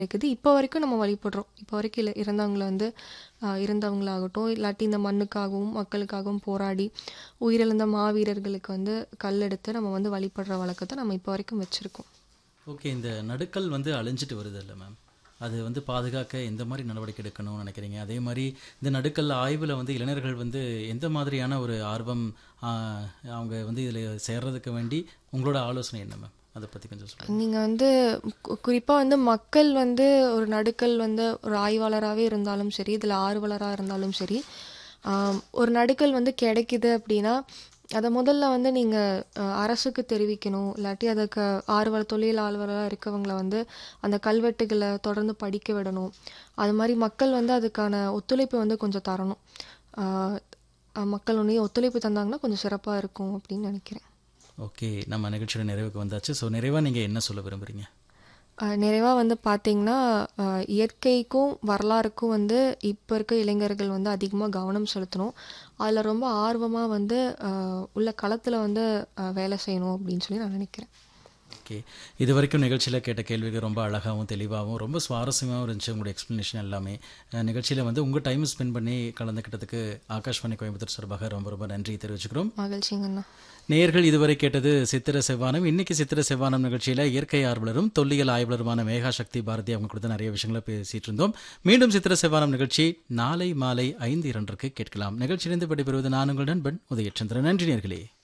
இருக்குது இப்போ வரைக்கும் நம்ம வழிபடுறோம் இப்போ வரைக்கும் இல்லை இறந்தவங்கள வந்து ஆஹ், இறந்தவங்களாகட்டும் இல்லாட்டி இந்த மண்ணுக்காகவும் மக்களுக்காகவும் போராடி உயிரிழந்த மாவீரர்களுக்கு வந்து கல் எடுத்து நம்ம வந்து வழிபடுற வழக்கத்தை நம்ம இப்போ வரைக்கும் வச்சுருக்கோம் ஓகே இந்த நடுக்கல் வந்து அழிஞ்சிட்டு வருது இல்லை மேம் அது வந்து பாதுகாக்க எந்த மாதிரி நடவடிக்கை எடுக்கணும்னு நினைக்கிறீங்க அதே மாதிரி இந்த நடுக்கல் ஆய்வில் வந்து இளைஞர்கள் வந்து எந்த மாதிரியான ஒரு ஆர்வம் ஆஹ், அவங்க வந்து இதில் சேர்றதுக்கு வேண்டி உங்களோட ஆலோசனை என்ன மேம் அதை பற்றி கொஞ்சம் சொல்லுங்கள் நீங்கள் வந்து குறிப்பாக வந்து மக்கள் வந்து ஒரு நடுக்கல் வந்து ஒரு ஆய்வாளராகவே இருந்தாலும் சரி இதில் ஆர்வலராக இருந்தாலும் சரி ஆம், ஒரு நடுக்கல் வந்து கிடைக்குது அப்படின்னா அதை முதல்ல வந்து நீங்கள் அரசுக்கு தெரிவிக்கணும் இல்லாட்டி அதுக்கு ஆர்வல தொழில் ஆர்வலராக இருக்கவங்கள வந்து அந்த கல்வெட்டுகளை தொடர்ந்து படிக்க விடணும் அது மாதிரி மக்கள் வந்து அதுக்கான ஒத்துழைப்பு வந்து கொஞ்சம் தரணும் ஆஹ், அஹ், மக்கள் ஒன்றே ஒத்துழைப்பு தந்தாங்கன்னா கொஞ்சம் சிறப்பாக இருக்கும் அப்படின்னு நினைக்கிறேன் ஓகே நம்ம நிகழ்ச்சியோட நிறைவுக்கு வந்தாச்சு ஸோ நிறைவாக நீங்கள் என்ன சொல்ல விரும்புகிறீங்க நிறைவாக வந்து பார்த்தீங்கன்னா அஹ், இயற்கைக்கும் வரலாறுக்கும் வந்து இப்போ இருக்க இளைஞர்கள் வந்து அதிகமாக கவனம் செலுத்தணும் அதில் ரொம்ப ஆர்வமாக வந்து அஹ், உள்ள களத்தில் வந்து அஹ், வேலை செய்யணும் அப்படின்னு சொல்லி நான் நினைக்கிறேன் ஓகே இது வரைக்கும் நிகழ்ச்சியில் கேட்ட கேள்விகள் ரொம்ப அழகாகவும் தெளிவாகவும் ரொம்ப சுவாரஸ்யமாகவும் இருந்துச்சு உங்களுடைய எக்ஸ்ப்ளனேஷன் எல்லாமே நிகழ்ச்சியில் வந்து உங்கள் டைம் ஸ்பெண்ட் பண்ணி கலந்துக்கிட்டதுக்கு ஆகாஷ்வாணி கோயம்புத்தூர் சார்பாக ரொம்ப ரொம்ப நன்றி தெரிவிச்சுக்கிறோம் மகிழ்ச்சிங்கண்ணா நேயர்கள் இதுவரை கேட்டது சித்திர செவ்வானம் இன்னைக்கு சித்திர செவ்வானம் நிகழ்ச்சியில் இயற்கை ஆர்வலரும் தொல்லியல் ஆய்வாளருமான மேகா சக்தி பாரதி அவங்க கொடுத்த நிறைய விஷயங்களை பேசிட்டு இருந்தோம் மீண்டும் சித்திர செவ்வானம் நிகழ்ச்சி நாளை மாலை ஐந்து இரண்டுக்கு கேட்கலாம் நிகழ்ச்சியிலிருந்து விடைபெறுவது நான் உங்கள் நண்பன் உதயச்சந்திரன் நன்றி நேர்களே